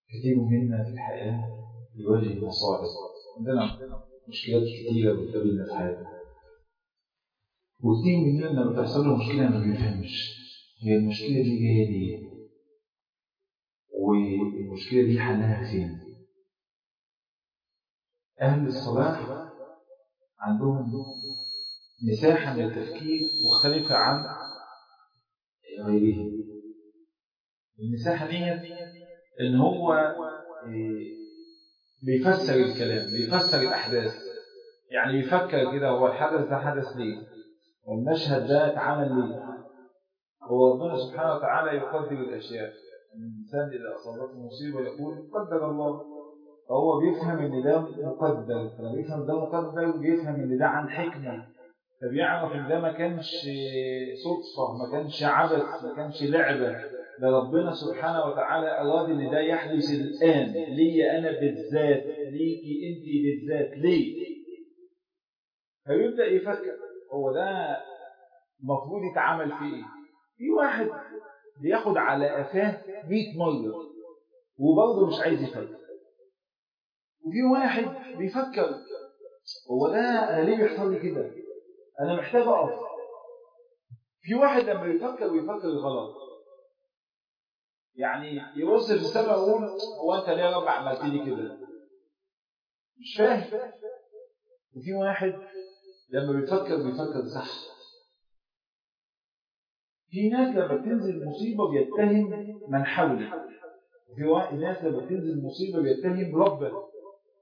كثير منا في الحياة يواجه مصائب عندنا مشكلات كثيرة بتقابلنا في حياتنا وكثير مننا لما بتحصل له مشكلة ما بيفهمش هي المشكلة دي جاية ليه والمشكلة دي حلها فين أهل الصلاح عندهم مساحة من التفكير مختلفة عن غيرهم المساحة دي إن هو بيفسر الكلام بيفسر الأحداث يعني بيفكر كده هو الحدث ده حدث ليه والمشهد ده اتعمل ليه هو ربنا سبحانه وتعالى يقدر الأشياء الإنسان إذا أصابته مصيبة يقول قدر الله فهو بيفهم إن ده مقدر فلما بيفهم ده مقدر بيفهم إن ده عن حكمة فبيعرف إن ده ما كانش صدفة ما كانش عبث ما كانش لعبة ده ربنا سبحانه وتعالى أراد إن ده يحدث الآن لي أنا بالذات ليكي أنت بالذات ليه فيبدأ يفكر هو ده المفروض يتعامل فيه إيه في واحد بياخد على قفاه 100 مرة وبرضه مش عايز يفكر وفي واحد بيفكر هو ده انا ليه بيحصل لي كده انا محتاج اقف في واحد لما يفكر بيفكر غلط يعني يبص في السماء ويقول هو انت ليه يا رب عملت لي كده مش فاهم وفي واحد لما بيفكر بيفكر صح في ناس لما بتنزل مصيبه بيتهم من حوله وفي ناس لما بتنزل مصيبه بيتهم ربه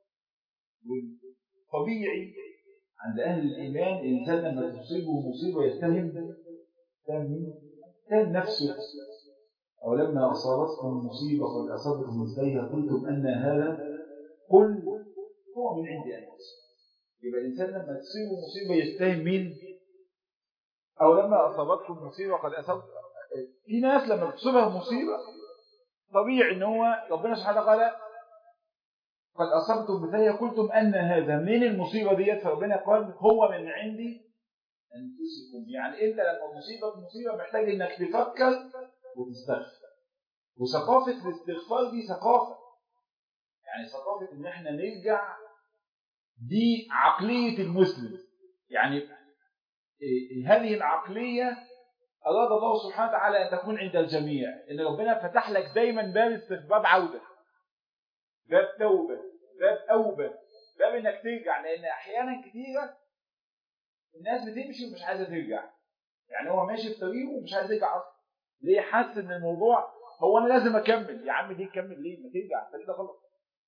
طبيعي عند أهل الإيمان الإنسان لما تصيبه مصيبة يتهم يتهم يتهم نفسه أو لما أصابتكم مصيبة قد أصابتكم مثليها قلتم أن هذا قل هو من عند أنفسكم يبقى الإنسان لما تصيبه مصيبة يتهم مين؟ أو لما أصابتكم مصيبة قد أصابت في ناس لما تصيبها مصيبة طبيعي إن هو ربنا سبحانه وتعالى قد أصبتم مثلها قلتم أن هذا من المصيبة ديت فربنا قال هو من عندي أنفسكم يعني أنت لما مصيبة مصيبة محتاج إنك تفكر وتستغفر وثقافة الاستغفار دي ثقافة يعني ثقافة إن إحنا نرجع دي عقلية المسلم يعني هذه العقلية أراد الله سبحانه وتعالى أن تكون عند الجميع إن ربنا فتح لك دايما باب استخباب عودة باب توبة باب أوبة باب إنك ترجع لأن أحيانا كثيرة الناس بتمشي ومش عايزة ترجع يعني هو ماشي في طريقه ومش عايز يرجع أصلا ليه حاسس إن الموضوع هو أنا لازم أكمل يا عم ليه تكمل ليه ما ترجع الطريق ده غلط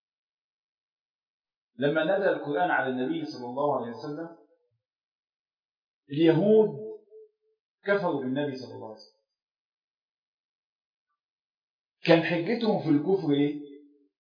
لما نزل القرآن على النبي صلى الله عليه وسلم اليهود كفروا بالنبي صلى الله عليه وسلم كان حجتهم في الكفر ايه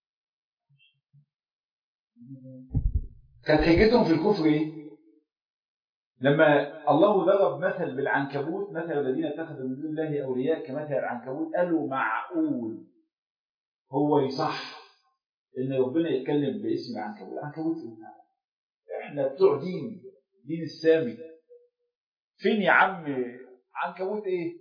كانت حجتهم في الكفر ايه لما الله ضرب مثل بالعنكبوت مثل الذين اتخذوا من دون الله اولياء كمثل العنكبوت قالوا معقول هو يصح ان ربنا يتكلم باسم العنكبوت العنكبوت ايه احنا بتوع دين دين السامي فين يا عم عنكبوت ايه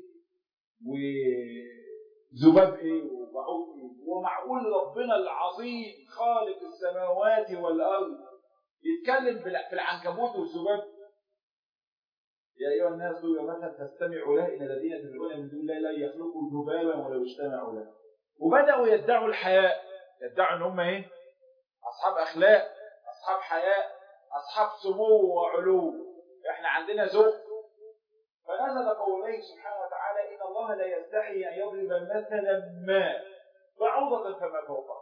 وذباب ايه وبعوض ايه هو معقول ربنا العظيم خالق السماوات والارض يتكلم في العنكبوت والذباب يا ايها الناس يا مثلا تستمعوا له ان الذين تدعون من دون الله لا يخلقوا ذبابا ولو اجتمعوا له وبداوا يدعوا الحياء يدعوا ان هم ايه اصحاب اخلاق اصحاب حياء اصحاب سمو وعلو احنا عندنا ذوق فنزل قوله سبحانه وتعالى إن الله لا يستحي أن يضرب مثلا ما بعوضة فما فوقها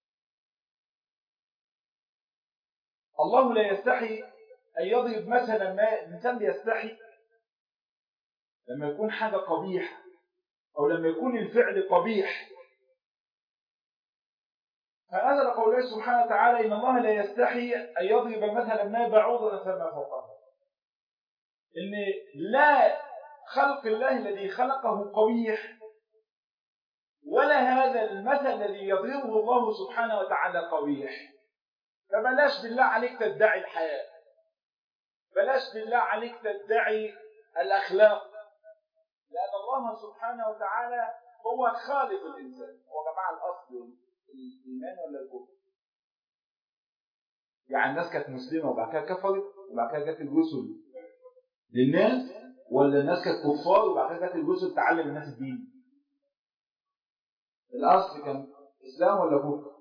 الله لا يستحي أن يضرب مثلا ما الإنسان بيستحي لما يكون حاجة قبيحة أو لما يكون الفعل قبيح فنزل قوله سبحانه وتعالى إن الله لا يستحي أن يضرب مثلا ما بعوضة فما فوقها ان لا خلق الله الذي خلقه قبيح ولا هذا المثل الذي يضربه الله سبحانه وتعالى قبيح فبلاش بالله عليك تدعي الحياة بلاش بالله عليك تدعي الأخلاق لأن الله سبحانه وتعالى هو خالق الإنسان هو جماعة الأصل الايمان ولا الكفر يعني الناس كانت مسلمه وبعد كده كفرت وبعد كده جت الرسل للناس ولا الناس كانت كفار وبعد كده جت الرسل تعلم الناس الدين الاصل كان اسلام ولا كفر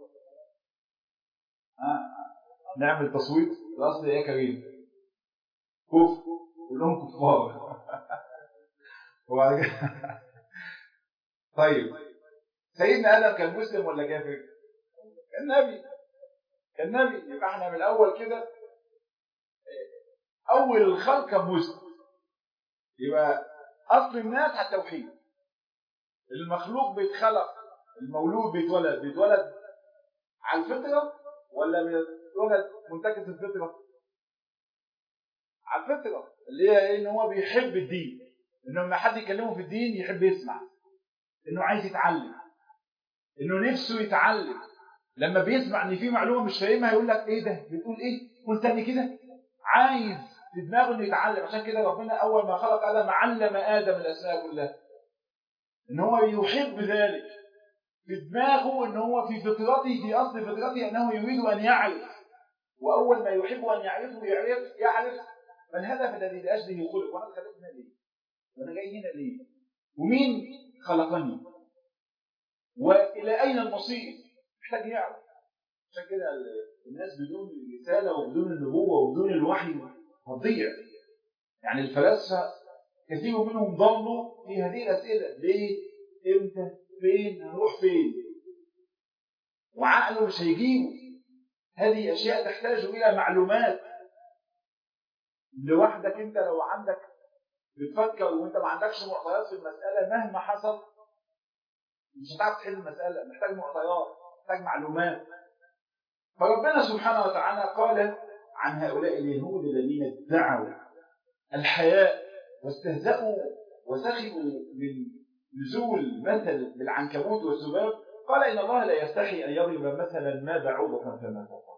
آه. نعمل تصويت الاصل ايه يا كريم كفر كلهم كفار وبعد كده طيب سيدنا ادم كان مسلم ولا كافر كان نبي كان نبي يبقى احنا من الاول كده اول الخلق كان مسلم يبقى اصل الناس على التوحيد المخلوق بيتخلق المولود بيتولد بيتولد على الفطره ولا بيتولد منتكس الفطره على الفطره اللي هي ايه ان هو بيحب الدين انه لما حد يكلمه في الدين يحب يسمع انه عايز يتعلم انه نفسه يتعلم لما بيسمع ان في معلومه مش فاهمها يقول لك ايه ده بتقول ايه قول تاني كده عايز في دماغه انه يتعلم عشان كده ربنا اول ما خلق ادم علم ادم الاسماء كلها ان هو يحب ذلك في دماغه ان هو في فطرته في اصل فطرته انه يريد ان يعرف واول ما يحب ان يعرفه يعرف يعرف ما الهدف الذي لاجله خلق وانا اتخلقت هنا ليه؟ وانا جاي هنا ليه؟ ومين خلقني؟ والى اين المصير؟ محتاج يعرف عشان كده الناس بدون الرساله وبدون النبوه وبدون الوحي هتضيع يعني الفلاسفه كثير منهم ضلوا في هذه الاسئله ليه؟ امتى؟ فين؟ هنروح فين؟ وعقله مش هيجيبه هذه اشياء تحتاج الى معلومات لوحدك انت لو عندك بتفكر وانت ما عندكش معطيات في المساله مهما حصل مش هتعرف تحل المساله محتاج معطيات محتاج معلومات فربنا سبحانه وتعالى قال عن هؤلاء اليهود الذين ادعوا الحياء واستهزأوا وسخروا من نزول مثل بالعنكبوت والذباب قال إن الله لا يستحي أن يضرب مثلا ما بعوضة فما فوقها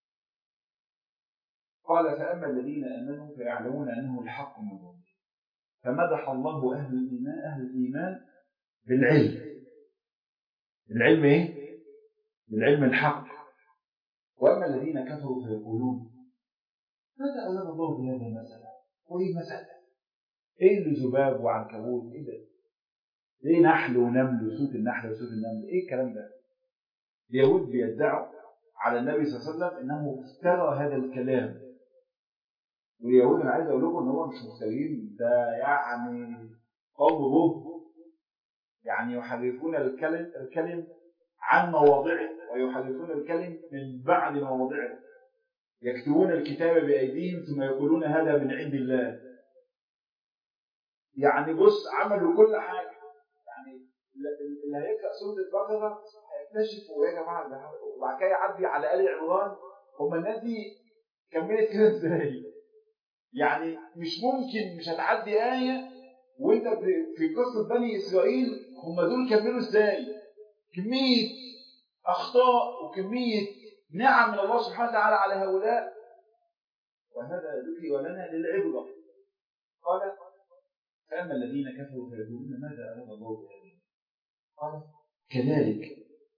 قال فأما الذين آمنوا فيعلمون أنه الحق من ربهم فمدح الله أهل الإيمان أهل الإيمان بالعلم العلم إيه؟ بالعلم الحق وأما الذين كفروا فيقولون ماذا أراد الله بهذا المسألة؟ وإيه المسألة؟ إيه اللي ذباب وعنكبوت؟ إيه ده؟ إيه نحل ونمل وصوت النحل وصوت النمل؟ إيه الكلام ده؟ اليهود بيدعوا على النبي صلى الله عليه وسلم إنه افترى هذا الكلام واليهود أنا عايز أقول لكم إن هو مش مفترين ده يعني قوم به يعني يحرفون الكلم الكلم عن مواضعه ويحرفون الكلم من بعد مواضعه يكتبون الكتاب بأيديهم ثم يقولون هذا من عند الله يعني بص عملوا كل حاجة يعني اللي هيقرأ سورة البقرة هيكتشف ويا جماعة وبعد كده يعدي على آل عمران هم الناس دي كملت كده ازاي؟ يعني مش ممكن مش هتعدي آية وانت في قصة بني إسرائيل هم دول كملوا ازاي؟ كمية أخطاء وكمية نعم من الله سبحانه وتعالى على هؤلاء وهذا ذكي ولنا للعبرة قال فأما الذين كفروا فيقولون ماذا أراد الله بهذا قال كذلك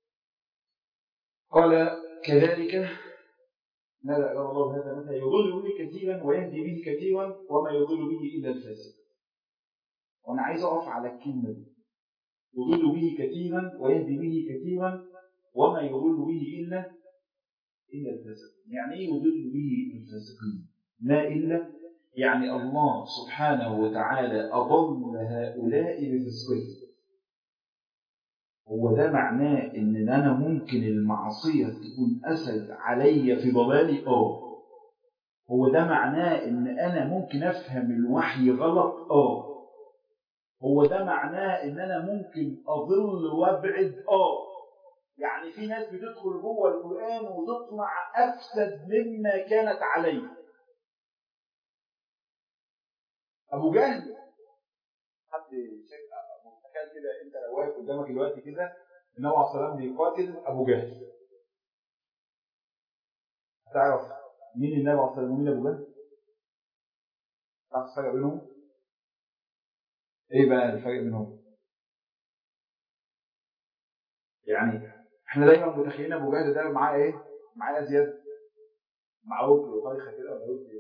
قال كذلك ماذا أراد الله بهذا مثلا يضل به كثيرا ويهدي به كثيرا وما يضل به إلا الفاسق وأنا عايز أقف على الكلمة دي يضل به كثيرا ويهدي به كثيرا وما يضل به إلا إلا الفاسقين يعني إيه يضل به الفاسقين ما إلا يعني الله سبحانه وتعالى أضل هؤلاء بفسقهم هو ده معناه ان انا ممكن المعصيه تكون اسد عليا في ضلالي اه هو ده معناه ان انا ممكن افهم الوحي غلط اه هو ده معناه ان انا ممكن اضل وابعد اه يعني في ناس بتدخل جوه القران وتطلع افسد مما كانت عليه ابو جهل حد شايف تخيل كده انت لو واقف قدامك دلوقتي كده النبي عليه الصلاه والسلام بيقاتل ابو جهل هتعرف مين النبي عليه الصلاه والسلام ومين ابو جهل؟ تعرف الفرق بينهم؟ ايه بقى الفرق بينهم؟ يعني احنا دايما متخيلين ابو جهل ده معاه ايه؟ معاه زياده معاه وجه طايخه كده ولا وجه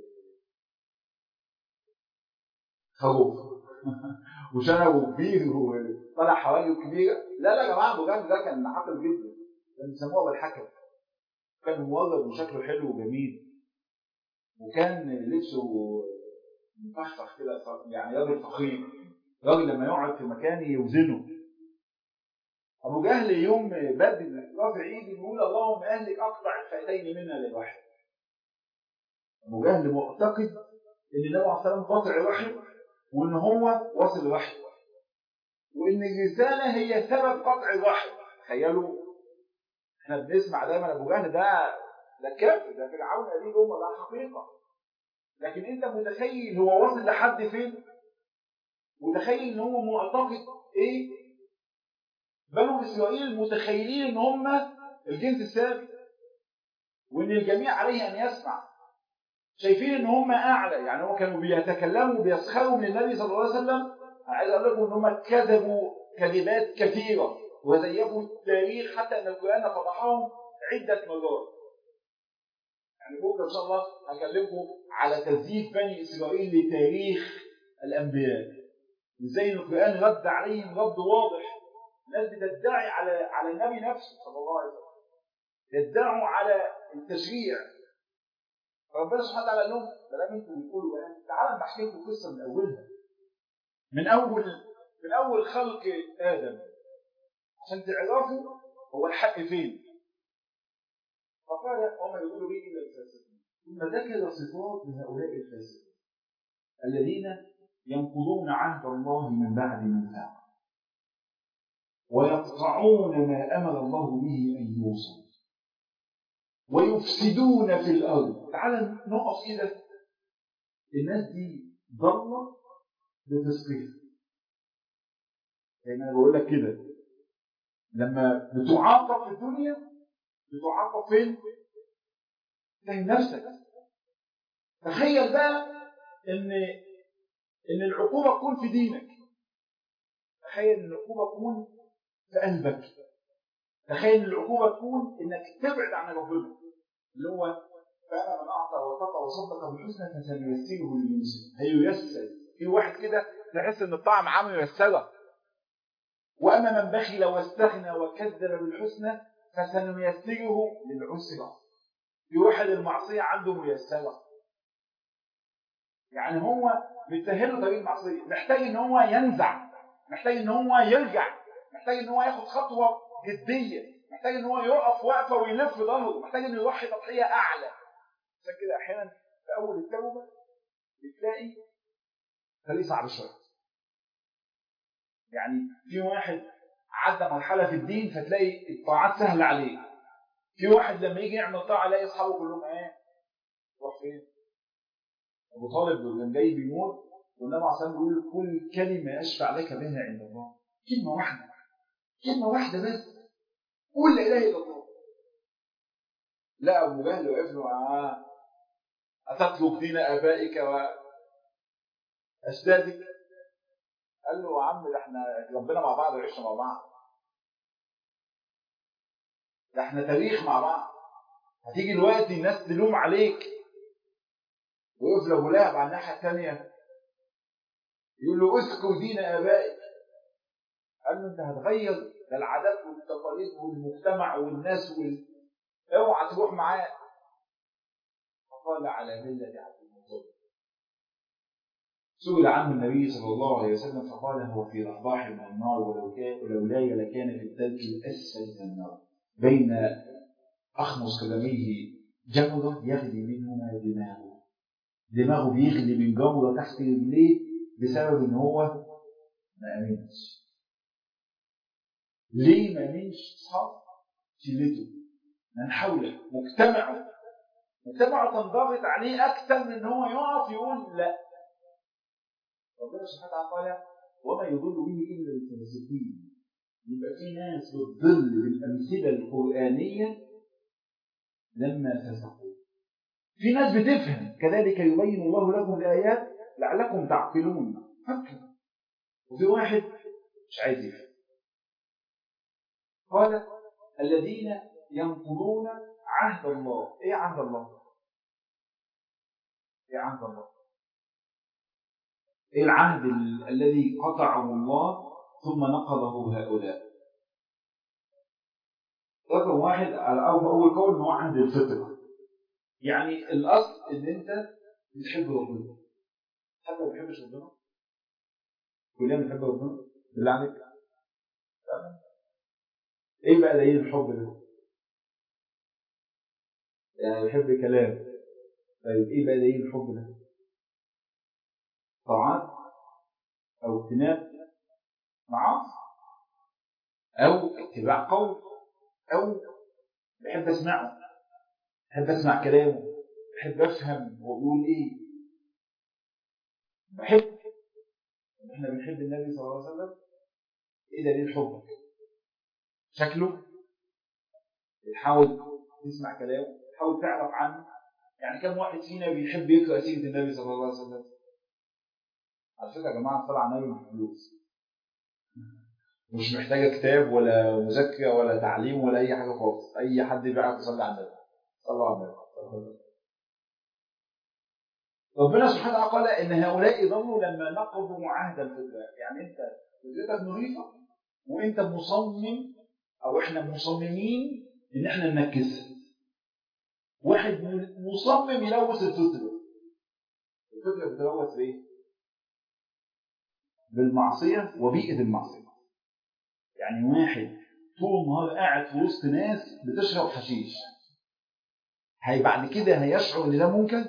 خروف وشنبه كبير وطلع حواجب كبيره لا لا يا جماعه ابو جهل ده كان عاقل جدا كان بيسموه ابو الحكم كان مورد وشكله حلو وجميل وكان لبسه مفخفخ كده يعني راجل فخير راجل لما يقعد في مكان يوزنه ابو جهل يوم بدر رافع ايدي بيقول اللهم اهلك اقطع الفئتين منا للواحد ابو جهل معتقد ان النبي عليه الصلاه والسلام قاطع الرحم وان هو واصل الرحم وان الرساله هي سبب قطع الرحم تخيلوا احنا بنسمع دايما ابو جهل ده ده كافر ده فرعون قليل امه ده حقيقه لكن انت متخيل هو واصل لحد فين متخيل ان هو معتقد ايه بنو اسرائيل متخيلين ان هم الجنس السابق وان الجميع عليه ان يسمع شايفين ان هم اعلى يعني هم كانوا بيتكلموا وبيسخروا من النبي صلى الله عليه وسلم عايز اقول لكم ان هم كذبوا كذبات كثيره وزيفوا التاريخ حتى ان القران فضحهم عده مرات يعني بكره ان شاء الله هكلمكم على تزييف بني اسرائيل لتاريخ الانبياء ازاي ان القران رد عليهم رد واضح الناس بتدعي على على النبي نفسه صلى الله عليه وسلم يدعوا على التشريع فربنا سبحانه وتعالى قال لهم ما انتوا بتقولوا بقى تعالى بحكي لكم قصه من اولها من اول من اول خلق ادم عشان تعرفوا هو الحق فين فقال وما يقول به الا الفاسقين ثم ذكر صفات لهؤلاء الفاسقين الذين ينقضون عهد الله من بعد ميثاقه ويقطعون ما امر الله به ان يوصل ويفسدون في الارض تعال نقف كده الناس دي ضاله بتسقيط يعني انا بقول لك كده لما بتعاقب في الدنيا بتعاقب فين؟ في نفسك تخيل بقى ان ان العقوبه تكون في دينك تخيل ان العقوبه تكون في قلبك تخيل ان العقوبه تكون انك تبعد عن ربنا اللي هو فانا من اعطى واتقى وصدق بالحسنى فسنيسره لليسر هييسر في واحد كده تحس ان الطعم عامل ميسره واما من بخل واستغنى وكذب بالحسنى فسنيسره للعسرى في واحد المعصيه عنده ميسره يعني هو بتسهله طريق المعصيه محتاج ان هو ينزع محتاج ان هو يرجع محتاج ان هو ياخد خطوه جديه محتاج ان هو يقف وقفه ويلف ظهره محتاج انه يضحي تضحيه اعلى عشان كده احيانا في اول التوبه بتلاقي طريق صعب شويه يعني في واحد عدى مرحله في الدين فتلاقي الطاعات سهله عليه في واحد لما يجي يعمل طاعه يلاقي اصحابه كلهم ايه روح فين ابو طالب كان جاي بيموت والنبي عليه الصلاه والسلام بيقول كل كلمه يشفع لك بها عند الله كلمه واحده كلمه واحده بس قول لا اله الا الله لا ابو جهل وقف له معاه اتترك دين ابائك واجدادك قال له يا عم ده احنا ربنا مع بعض وعشنا مع بعض ده احنا تاريخ مع بعض هتيجي دلوقتي الناس تلوم عليك ويقف له ابو لهب على الناحيه الثانيه يقول له اذكر دين ابائك قال له انت هتغير ده العادات والتقاليد والمجتمع والناس وال... اوعى تروح معاه فقال على مله عبد المطلب سئل عنه النبي صلى الله عليه وسلم فقال هو في رحضاح من النار ولو كان ولولاي لكان في الدرك الاسفل من النار بين اخمص قدميه جمره يغلي منهما دماغه دماغه بيغلي من جمره تحت رجليه بسبب ان هو ما امنش ليه ما امنش اصحاب شلته من حوله مجتمعه مجتمعه تنضغط عليه اكثر من ان هو يقف يقول لا ربنا سبحانه وتعالى قال وما يضل به الا الفاسقين يبقى في ناس بتضل بالامثله القرانيه لما فسقوا في ناس بتفهم كذلك يبين الله لكم الايات لعلكم تعقلون فكر وفي واحد مش عايز يفهم قال الذين ينقضون عهد الله ايه عهد الله ايه عهد الله ايه العهد ال- الذي قطعه الله ثم نقضه هؤلاء رقم واحد على اول اول قول ان هو عهد الفطره يعني الاصل ان انت بتحب ربنا حد ما بيحبش ربنا كلنا بنحب ربنا بالله عليك لا. ايه بقى دليل الحب ده يعني بيحب كلام طيب ايه بقى دليل الحب ده طاعات او اجتناب معاصي او اتباع قول او بحب اسمعه بحب اسمع كلامه بحب افهم هو بيقول ايه بحب احنا بنحب النبي صلى الله عليه وسلم ايه دليل حبك شكله بتحاول تسمع كلامه تحاول تعرف عنه يعني كم واحد فينا بيحب يقرا سيره النبي صلى الله عليه وسلم على فكره يا جماعه الصلاه على النبي بفلوس مش محتاجه كتاب ولا مذاكره ولا تعليم ولا اي حاجه خالص اي حد بيعرف يصلي على النبي صلى على النبي ربنا سبحانه وتعالى قال ان هؤلاء ضلوا لما نقضوا عهد الفطره يعني انت فطرتك نظيفه وانت مصمم او احنا مصممين ان احنا ننكسها واحد مصمم يلوث الفطره الفطره بتلوث بايه؟ بالمعصيه وبيئه المعصيه يعني واحد طول النهار قاعد في وسط ناس بتشرب حشيش هي بعد كده هيشعر ان ده منكر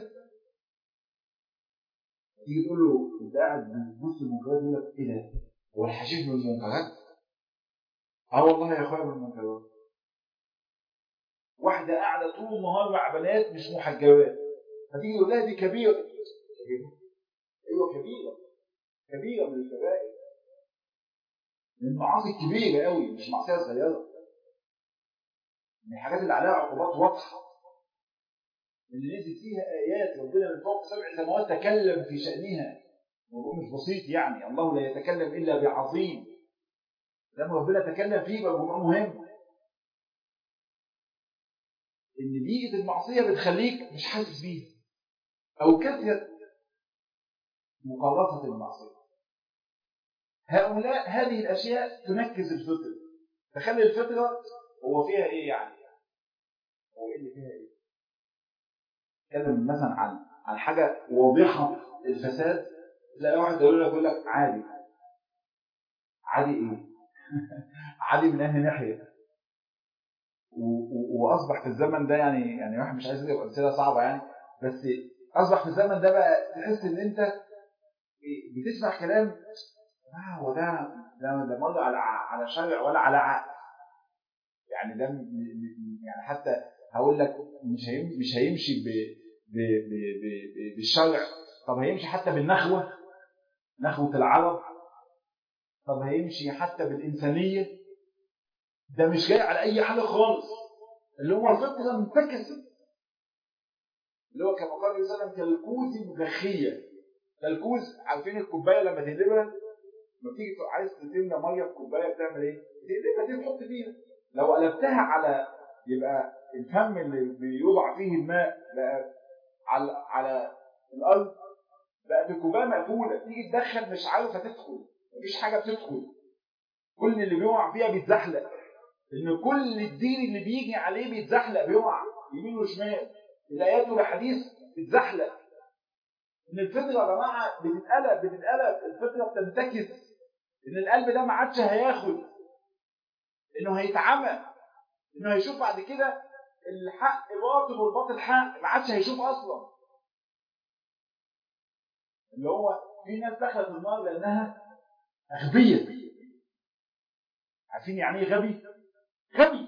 تيجي تقول له انت قاعد بتبص المنكرات يقول لك ايه ده؟ هو الحشيش من المنكرات؟ اه والله يا اخويا من المنكرات واحدة قاعدة طول النهار مع بنات مش محجبات فتيجي تقول لها دي كبيرة كبيرة ايوه كبيرة كبيرة من الكبائر من المعاصي الكبيرة قوي مش معصية صغيرة من الحاجات اللي عليها عقوبات واضحة اللي نزل فيها آيات ربنا من فوق سبع سماوات تكلم في شأنها الموضوع مش بسيط يعني الله لا يتكلم إلا بعظيم لما ربنا تكلم فيه يبقى الموضوع مهم ان بيئه المعصيه بتخليك مش حاسس بيها او كثره مقارفه المعصيه هؤلاء هذه الاشياء تنكز الفطره تخلي الفطره هو فيها ايه يعني هو ايه اللي فيها ايه اتكلم مثلا عن عن حاجه واضحه الفساد تلاقي واحد يقول لك يقول لك عادي عادي ايه عادي من انهي ناحيه واصبح في الزمن ده يعني يعني واحد مش عايز يجيب امثله صعبه يعني بس اصبح في الزمن ده بقى تحس ان انت بتسمع كلام آه هو ده ده ده مر على على شرع ولا على عقل يعني ده يعني حتى هقول لك مش هيم مش هيمشي ب ب ب ب بالشرع طب هيمشي حتى بالنخوه نخوه العرب طب هيمشي حتى بالانسانيه ده مش جاي على اي حاجه خالص اللي هو الفطره منتكسه اللي هو كما قال النبي صلى الله عليه وسلم كالكوز مغخيه كالكوز عارفين الكوبايه لما تقلبها لما تيجي عايز تملى ميه في كوبايه بتعمل ايه؟ تقلبها دي تحط فيها لو قلبتها على يبقى الفم اللي بيوضع فيه الماء بقى على على الارض بقت الكوبايه مقفوله تيجي تدخل مش عارفه تدخل مفيش حاجه بتدخل كل اللي بيقع فيها بيتزحلق ان كل الدين اللي بيجي عليه بيتزحلق بيقع يمين وشمال الايات والاحاديث بتزحلق ان الفطره يا جماعه بتتقلب بتتقلب الفطره بتنتكس ان القلب ده ما عادش هياخد انه هيتعمى انه هيشوف بعد كده الحق باطل والباطل حق ما عادش هيشوف اصلا اللي هو في ناس دخلت النار لانها اغبيه عارفين يعني ايه غبي؟ غبي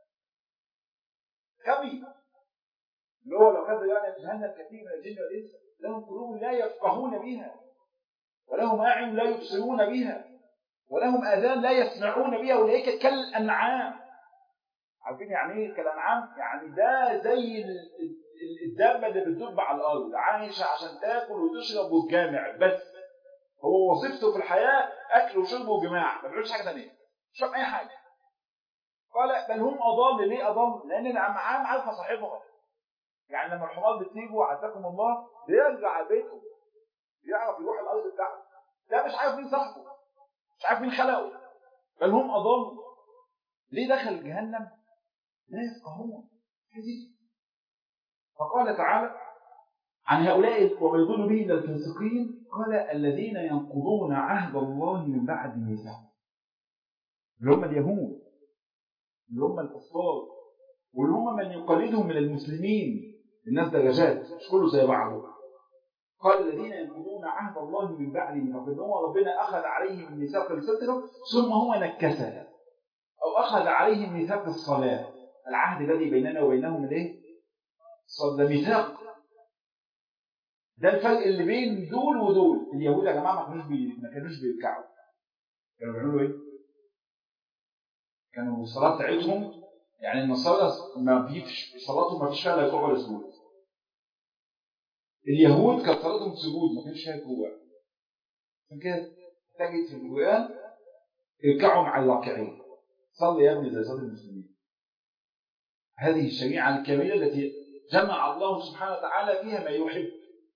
غبي اللي هو لو خد يعني جهنم كثير من الجن والانس لهم قلوب لا يفقهون بها ولهم اعين لا يبصرون بها ولهم اذان لا يسمعون بها اولئك كالانعام عارفين يعني ايه كالانعام؟ يعني ده زي الدابه اللي بتدب على الارض عايشه عشان تاكل وتشرب وتجامع بس هو وظيفته في الحياه اكل وشرب وجماع ما بيعملش حاجه ثانيه مش فاهم اي حاجه قال بل هم أضل ليه أضل؟ لأن الأنعام عارفة صاحبها يعني لما الحمار بتسيبه وعزكم الله بيرجع بيته بيعرف يروح الأرض بتاعته ده مش عارف مين صاحبه مش عارف مين خلقه بل هم أضل ليه دخل جهنم؟ لا يفقهون حزين فقال تعالى عن هؤلاء وما يضل به الا الفاسقين قال الذين ينقضون عهد الله من بعد ميثاقه اللي هم اليهود اللي هم الكفار واللي هم من يقلدهم من المسلمين الناس درجات مش كله زي بعضه قال الذين ينقضون عهد الله من بعد ميثاقه ان هو ربنا اخذ عليهم ميثاق الفطره ثم هو نكسها او اخذ عليهم ميثاق الصلاه العهد الذي بيننا وبينهم الايه؟ ده ميثاق ده الفرق اللي بين دول ودول اليهود يا جماعه ما كانوش بي... ما كانوش بيركعوا كانوا بيعملوا ايه؟ كانوا الصلاه بتاعتهم يعني النصارى ما فيش صلاتهم ما فيش فيها لا ركوع ولا سجود اليهود كانت صلاتهم سجود ما كانش فيها ركوع عشان كده تجد في القران اركعوا مع الراكعين صلي يا ابني زي صلاه المسلمين هذه الشريعه الكامله التي جمع الله سبحانه وتعالى فيها ما يحب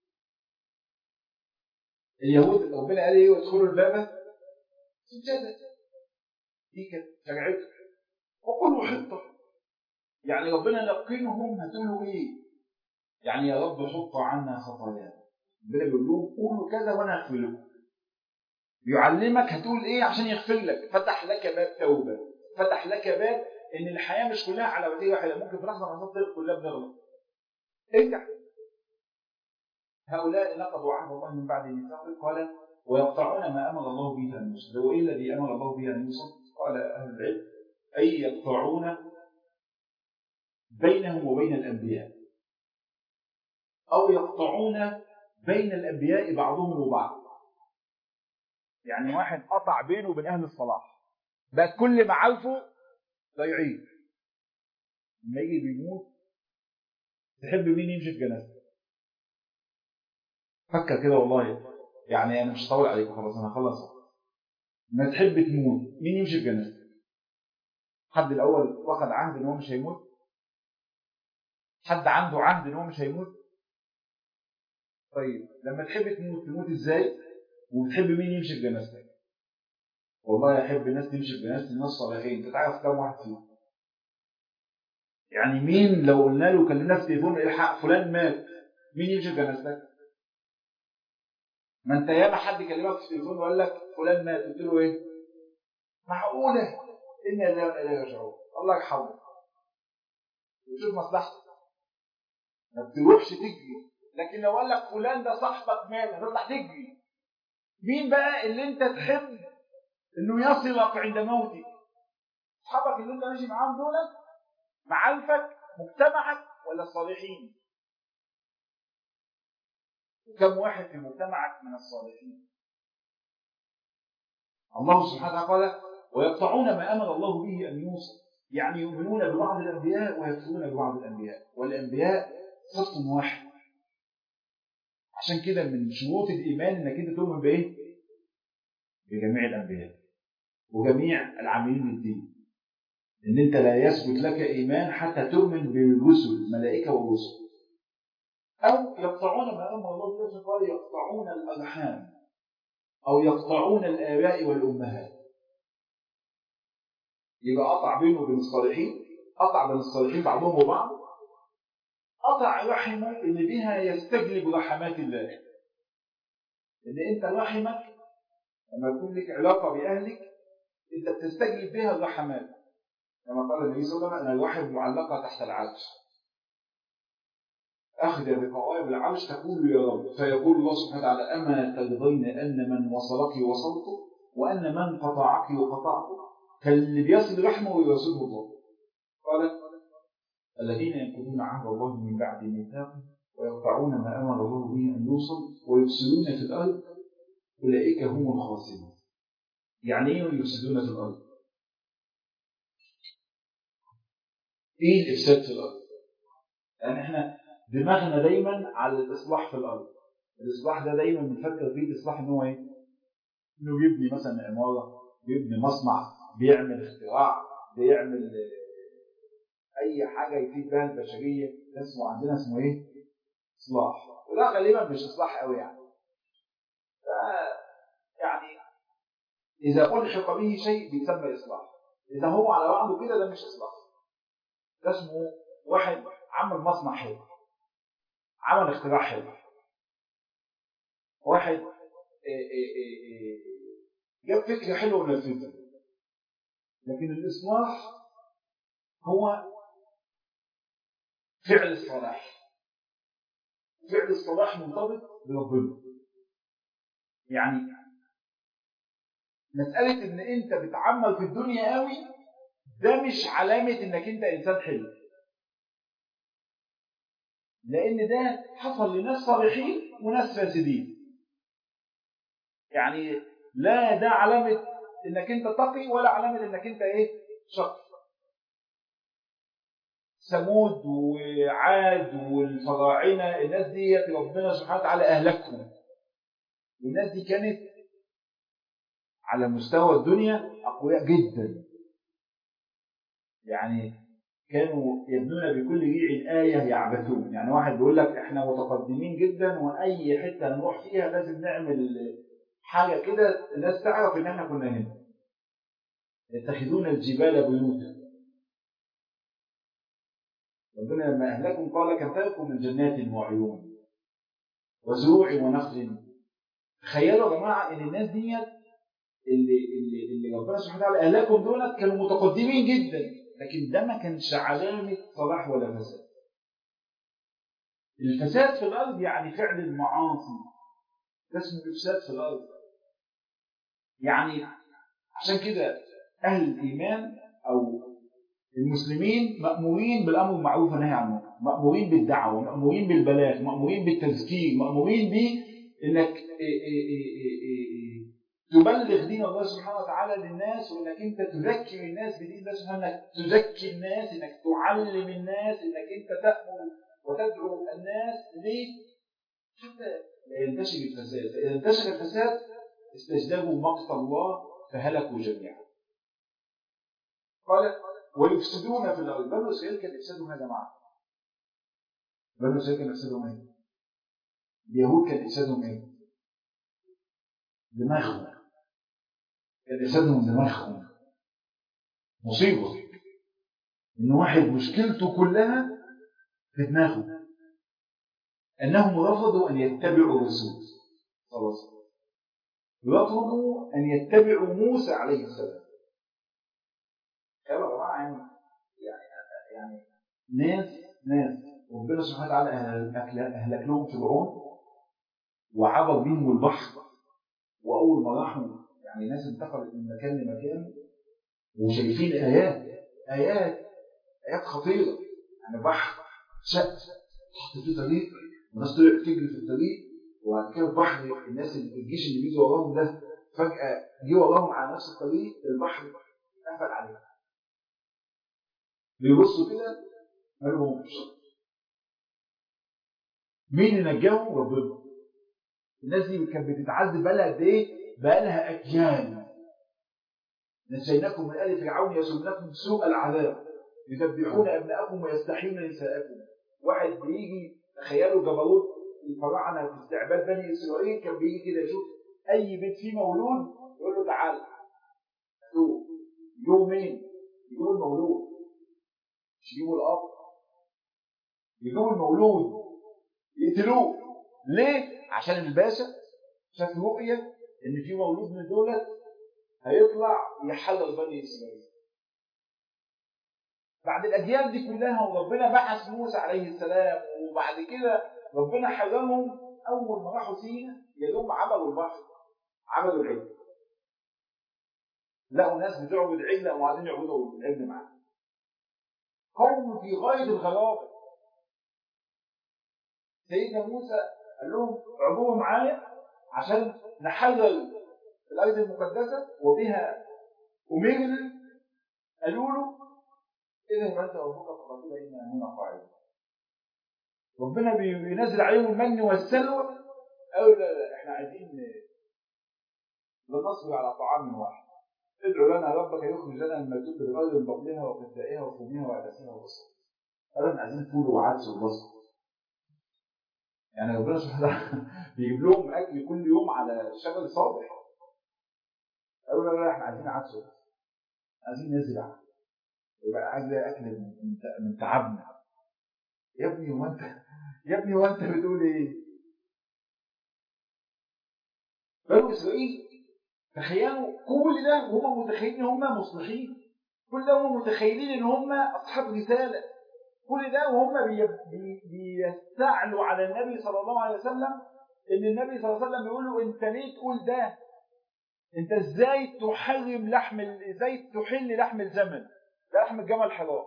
اليهود ربنا قال ايه وادخلوا الباب سجدا دي كانت شريعته وقولوا حطه يعني ربنا لقنهم هتقولوا ايه يعني يا رب حط عنا خطايانا ربنا بيقول لهم قولوا كذا وانا اغفر لكم يعلمك هتقول ايه عشان يغفر لك فتح لك باب توبه فتح لك باب ان الحياه مش كلها على وتيره واحده ممكن في لحظه من اللحظات كلها بنغلط ارجع هؤلاء نقضوا عهد الله من بعد ميثاقه قال ويقطعون ما امر الله به ان يوصل هو ايه الذي امر الله به ان يوصل قال اهل العلم اي يقطعون بينهم وبين الانبياء او يقطعون بين الانبياء بعضهم وبعض يعني واحد قطع بينه وبين اهل الصلاح بقى كل معارفه ضايعين لما يجي بيموت تحب مين يمشي في جنازته فكر كده والله يعني انا مش هطول عليكم خلاص انا هخلص ما تحب تموت مين يمشي في جنازتك حد الاول واخد عهد ان هو مش هيموت حد عنده عهد ان هو مش هيموت طيب لما تحب تموت تموت ازاي وبتحب مين يمشي في جنازتك والله احب الناس تمشي في جنازتي الناس صالحين انت تعرف كم واحد فيهم يعني مين لو قلنا له كلمنا في التليفون الحق فلان مات مين يمشي في جنازتك ما انت ياما حد كلمك في التليفون وقال لك فلان مات قلت له ايه معقوله ان لا اليه راجعون الله يرحمه وشوف مصلحتك ما بتروحش تجري لكن لو قال لك فلان ده صاحبك مات هتطلع تجري مين بقى اللي انت تحب انه يصلك عند موتك اصحابك اللي انت ماشي معاهم دول معارفك مجتمعك ولا الصالحين كم واحد في مجتمعك من الصالحين الله سبحانه وتعالى قال ويقطعون ما امر الله به ان يوصل يعني يؤمنون ببعض الانبياء ويكفرون ببعض الانبياء والانبياء صف واحد عشان كده من شروط الايمان انك انت تؤمن بايه؟ بجميع الانبياء وجميع العاملين للدين ان انت لا يثبت لك ايمان حتى تؤمن بالرسل الملائكه والرسل او يقطعون ما امر الله به قال يقطعون الارحام او يقطعون الاباء والامهات يبقى قطع بينه وبين الصالحين قطع بين الصالحين بعضهم وبعض قطع رحمه اللي بها يستجلب رحمات الله ان انت رحمك لما يكون لك علاقه باهلك انت بتستجلب بها الرحمات كما قال النبي صلى الله عليه وسلم ان الرحم معلقه تحت العرش اخذ بقوائم العرش تقول يا رب فيقول الله سبحانه وتعالى اما ترضين ان من وصلك وصلته وان من قطعك وقطعته فاللي بيصل رحمه ويوصله الله قال الذين ينقضون عهد الله من بعد ميثاقه ويقطعون ما امر الله به ان يوصل ويفسدون في الارض اولئك هم الخاسرون يعني ايه يفسدون في الارض ايه الافساد في الارض يعني احنا دماغنا دايما على الاصلاح في الارض الاصلاح ده دايما بنفكر فيه الاصلاح ان هو ايه انه بيبني مثلا عماره بيبني مصنع بيعمل اختراع بيعمل اي حاجه يفيد بها البشريه ده اسمه عندنا اسمه ايه؟ اصلاح وده غالبا مش اصلاح قوي يعني ف يعني اذا الحق به شيء بيسمى اصلاح اذا هو على بعضه كده ده مش اصلاح ده اسمه واحد عمل مصنع حلو عمل اختراع حلو واحد جاب فكره حلوه ونفذها لكن الاصلاح هو فعل الصلاح فعل الصلاح مرتبط بربنا يعني مسألة إن أنت بتعمل في الدنيا قوي ده مش علامة إنك أنت إنسان حلو لأن ده حصل لناس صالحين وناس فاسدين يعني لا ده علامة إنك أنت تقي ولا علامة إنك أنت إيه شقي ثمود وعاد والفراعنة الناس دي ربنا سبحانه وتعالى أهلكهم والناس دي كانت على مستوى الدنيا أقوياء جدا يعني كانوا يبنون بكل ريع آية يعبثون يعني واحد بيقول لك احنا متقدمين جدا وأي حتة نروح فيها لازم نعمل حاجة كده الناس تعرف إن احنا كنا هنا يتخذون الجبال بيوتا ربنا لما أهلكم قال كم تركوا من جنات وعيون وزروع ونخل تخيلوا يا جماعة إن الناس ديت اللي اللي اللي ربنا سبحانه وتعالى أهلكم دولت كانوا متقدمين جدا لكن ده ما كانش علامة صلاح ولا فساد الفساد في الأرض يعني فعل المعاصي ده اسمه إفساد في الأرض يعني عشان كده أهل الإيمان أو المسلمين مأمورين بالأمر بالمعروف والنهي عن المنكر مأمورين بالدعوة مأمورين بالبلاغ مأمورين بالتذكير مأمورين بإنك تبلغ دين الله سبحانه وتعالى للناس وانك انت تذكر الناس بدين الله سبحانه انك تزكي الناس انك تعلم الناس انك انت تأمر وتدعو الناس ليه؟ حتى لا ينتشر الفساد فإذا انتشر الفساد استجلبوا مقت الله فهلكوا جميعا قال ويفسدون في الارض بنو اسرائيل كان افسادهم يا جماعه بنو اسرائيل كان افسادهم ايه؟ اليهود كان افسادهم ايه؟ دماغهم كان افسادهم دماغهم مصيبه ان واحد مشكلته كلها في دماغه انهم رفضوا ان يتبعوا الرسول صلى الله عليه وسلم رفضوا ان يتبعوا موسى عليه السلام يا جماعه يعني يعني يعني ناس ناس ربنا سبحانه وتعالى اهلك لهم فرعون وعبر بهم البحر واول ما راحوا يعني ناس انتقلت من مكان لمكان وشايفين ايات ايات ايات خطيره يعني بحر شق تحط فيه طريق والناس طلعت تجري في الطريق وبعد كده البحر الناس اللي الجيش اللي بيجي وراهم ده فجاه جه وراهم على نفس الطريق البحر قفل عليهم بيبصوا كده قالوا مش مين اللي نجاهم ربنا الناس دي كانت بتتعذب بقى قد ايه بقى لها اجيال نجيناكم من ال فرعون يسومونكم سوء العذاب يذبحون ابناءكم ويستحيون نساءكم واحد بيجي تخيلوا جبروت الفراعنه في استعباد بني اسرائيل كان بيجي كده يشوف اي بيت فيه مولود يقول له تعالى شوف يجيبوا مين؟ يجيبوا المولود مش يجيبوا الاب يجيبوا المولود يقتلوه ليه؟ عشان الباشا شاف رؤية إن في مولود من دولت هيطلع يحلل بني إسرائيل. بعد الأجيال دي كلها وربنا بعث موسى عليه السلام وبعد كده ربنا حرمهم أول ما راحوا سينا يا دوب عملوا البحر عملوا العجل. لقوا ناس بتعبد عجل وبعدين يعبدوا العجل معاه. قوم في غاية الغرابة. سيدنا موسى قال لهم اعبدوا معايا عشان نحلل الارض المقدسه وبها امرنا قالوا له اذا انت وربك فقاتلا انا هنا قاعدون ربنا بينزل عليهم المن والسلوى قالوا لا لا احنا عايزين لا نصبر على طعام واحد ادعوا لنا ربك يخرج لنا مما تنبت الارض من بطنها وقثائها وفومها وعدسها وبصرها قالوا احنا عايزين فول وعدس وبصل يعني ربنا سبحانه وتعالى بيجيب لهم اكل كل يوم على شغل صالح قالوا لا لا احنا عايزين عدس وبصل عايزين نزرع يبقى عايز اكل من من تعبنا يا ابني هو انت يا ابني هو انت بتقول ايه؟ بنو اسرائيل تخيلوا كل ده وهم متخيلين ان هم مصلحين كل ده وهم متخيلين ان هم اصحاب رساله كل ده وهم بي بي بيستعلوا على النبي صلى الله عليه وسلم ان النبي صلى الله عليه وسلم بيقول له انت ليه تقول ده؟ انت ازاي تحرم لحم ازاي تحل لحم الجمل؟ ده لحم الجمل حرام.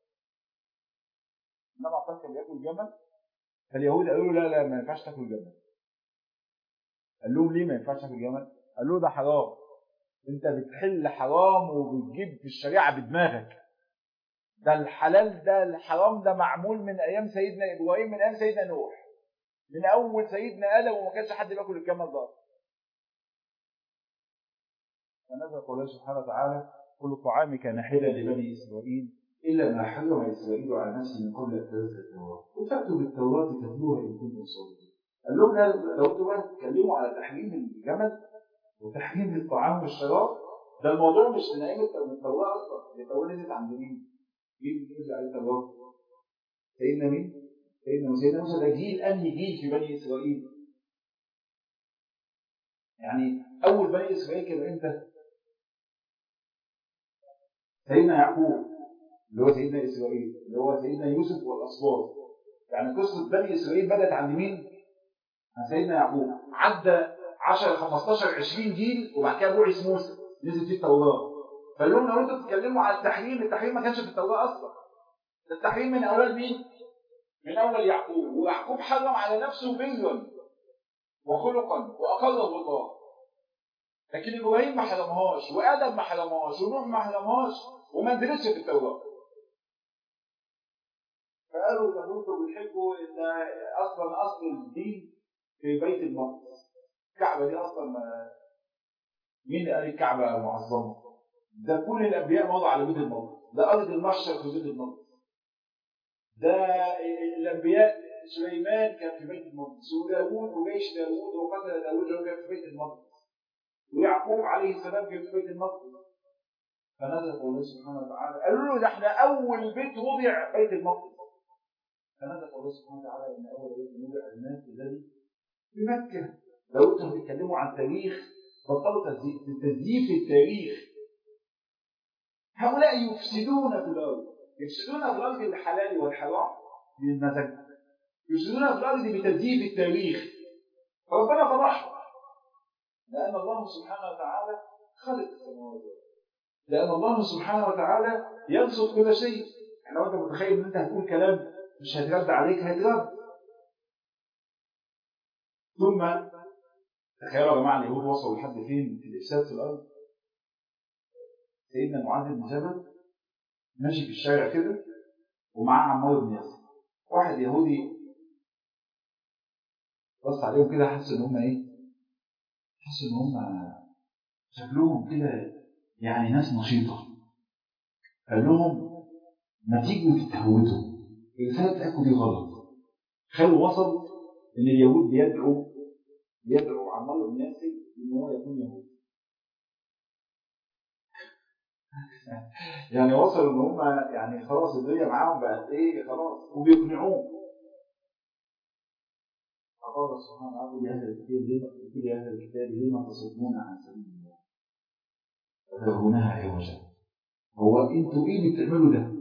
النبي عليه كان بياكل جمل فاليهود قالوا له لا لا ما ينفعش تاكل جمل. قال لهم ليه ما ينفعش تاكل جمل؟ قالوا له ده حرام. انت بتحل حرام وبتجيب في الشريعه بدماغك. ده الحلال ده الحرام ده معمول من ايام سيدنا ابراهيم من ايام سيدنا نوح. من اول سيدنا ادم وما كانش حد بياكل الجمل ده. فنزل قوله سبحانه وتعالى كل الطعام كان حلا لبني اسرائيل إلا ما حرم إسرائيل على نفسه من قبل أن تنزل التوراة وفأتوا بالتوراة تتلوها إن كنتم صادقين قال لهم لا لو انتوا بقى تتكلموا على تحريم الجمل وتحريم الطعام والشراب ده الموضوع مش من ايام التوراة اصلا التوراة نزلت عند مين؟ مين اللي نزل عليه التوراة؟ سيدنا مين؟ سيدنا موسى سيدنا موسى ده جيل انهي جيل في بني اسرائيل؟ يعني اول بني اسرائيل كده امتى؟ سيدنا يعقوب اللي هو سيدنا اسرائيل اللي هو سيدنا يوسف والاسباط يعني قصه بني اسرائيل بدات عند مين؟ عند سيدنا يعقوب عدى 10 15 20 جيل وبعد كده بعث موسى نزل فيه التوراه فقال لهم لو انتوا بتتكلموا على التحريم التحريم ما كانش في التوراه اصلا ده التحريم من اول مين؟ من اول يعقوب ويعقوب حرم على نفسه برا وخلقا واقره الله لكن ابراهيم ما حرمهاش وادم ما حرمهاش ونوح ما حرمهاش وما ندرسش في التوراه فقالوا ده انتوا بتحبوا ان اصلا اصل الدين في بيت المقدس الكعبه دي اصلا ما مين قال الكعبه معظمه؟ ده كل الانبياء مضوا على بيت المقدس ده ارض المحشر في بيت المقدس ده الانبياء سليمان كان في بيت المقدس وداوود وجيش داوود وقتل داوود لو كان في بيت المقدس ويعقوب عليه السلام كان في بيت المقدس فنزل قوله سبحانه وتعالى قالوا له ده احنا اول بيت وضع بيت المقدس فنزل قوله سبحانه وتعالى ان اول بيت وضع الناس الذي في مكه لو انتم بتتكلموا عن تاريخ بطلوا تزييف التاريخ هؤلاء يفسدون في الارض يفسدون في الارض بالحلال والحرام بالمزاج يفسدون في الارض بتزييف التاريخ فربنا فضحهم لان الله سبحانه وتعالى خلق السماوات لان الله سبحانه وتعالى يرصد كل شيء يعني لو انت متخيل ان انت هتقول كلام مش هيترد عليك هيترد ثم تخيلوا يا جماعه اليهود وصلوا لحد فين في الافساد في الارض سيدنا معاذ بن جبل ماشي في الشارع كده ومعاه عمار بن ياسر واحد يهودي بص عليهم كده حس ان هم ايه حس ان هم شكلهم كده يعني ناس نشيطه قال لهم ما تيجوا تتهودوا الرساله بتاعتكم دي غلط خلوا وصل ان اليهود بيدعوا بيدعو عمار بن ياسر ان هو يكون يهودي يعني وصلوا ان هم يعني خلاص الدنيا معاهم بقت ايه خلاص وبيقنعوه فقال سبحانه وتعالى يا اهل الكتاب لما يا اهل الكتاب لما تصدون عن سبيل الله وتبغونها عوجا هو انتوا ايه اللي بتعملوا ده؟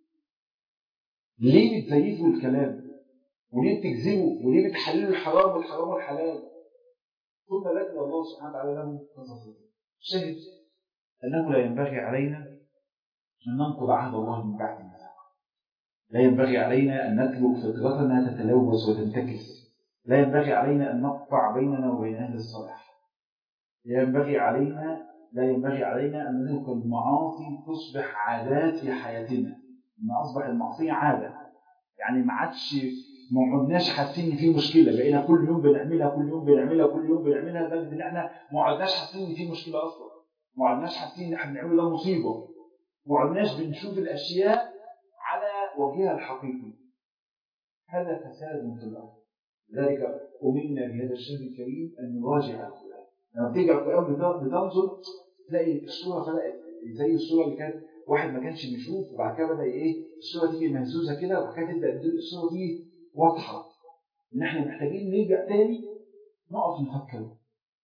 ليه بتزيفوا الكلام؟ وليه بتكذبوا؟ وليه بتحللوا الحرام والحرام والحلال؟ ثم لكن الله سبحانه وتعالى له قصص شهد أنه لا ينبغي علينا أن ننقض عهد الله من بعد ميثاقه. لا ينبغي علينا أن نترك فطرتنا تتلوث وتنتكس. لا ينبغي علينا أن نقطع بيننا وبين أهل الصلاح. لا ينبغي علينا لا ينبغي علينا أن نترك المعاصي تصبح عادات في حياتنا. أن أصبح المعصية عادة. يعني ما عادش ما عدناش حاسين ان في مشكله بقينا كل يوم بنعملها كل يوم بنعملها كل يوم بنعملها لدرجه ان احنا ما عدناش حاسين ان في مشكله اصلا ما عدناش حاسين ان احنا بنعمل ده مصيبه ما عدناش بنشوف الاشياء على وجهها الحقيقي هذا فساد في الارض لذلك امرنا بهذا الشهر الكريم ان نراجع القران لما تيجي القران بتنظر تلاقي الصوره فرقت زي الصوره اللي كانت واحد ما كانش بيشوف وبعد كده بدا ايه الصوره تيجي مهزوزه كده وبعد كده تبدا الصوره دي واضحه ان احنا محتاجين نرجع تاني نقف نفكر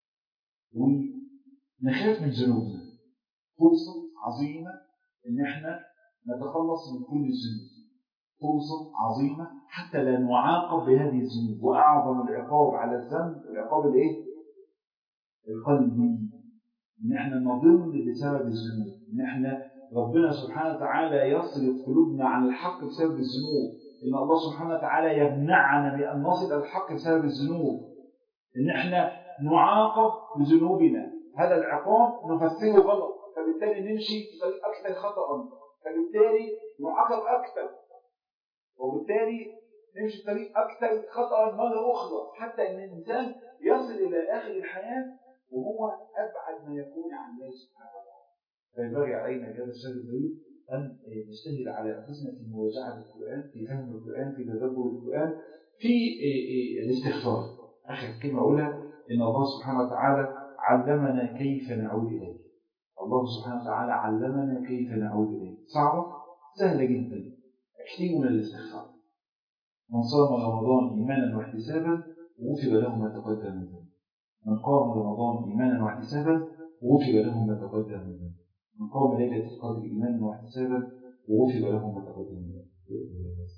ونخاف من ذنوبنا فرصه عظيمه ان احنا نتخلص من كل الذنوب فرصه عظيمه حتى لا نعاقب بهذه الذنوب واعظم العقاب على الذنب العقاب الايه؟ القلبي ان احنا نضل بسبب الذنوب ان احنا ربنا سبحانه وتعالى يصرف قلوبنا عن الحق بسبب الذنوب ان الله سبحانه وتعالى يمنعنا من ان نصل الحق بسبب الذنوب ان احنا نعاقب بذنوبنا هذا العقاب نفسره غلط فبالتالي نمشي في طريق اكثر خطا فبالتالي نعاقب اكثر وبالتالي نمشي في طريق اكثر خطا مره اخرى حتى ان الانسان يصل الى اخر الحياه وهو ابعد ما يكون عن الله سبحانه وتعالى فينبغي علينا في هذا الشهر الكريم ان نجتهد على انفسنا في مراجعه القران في فهم القران في تدبر القران في الاستغفار اخر كلمه اقولها ان الله سبحانه وتعالى علمنا كيف نعود اليه الله سبحانه وتعالى علمنا كيف نعود اليه صعبه سهله جدا كثير من الاستغفار من صام رمضان ايمانا واحتسابا غفر له ما تقدم من ذنبه من قام رمضان ايمانا واحتسابا غفر له ما تقدم من ذنبه من قام ليله القدر ايمانا واحتسابا وغفر له ما تقدم من ذنبه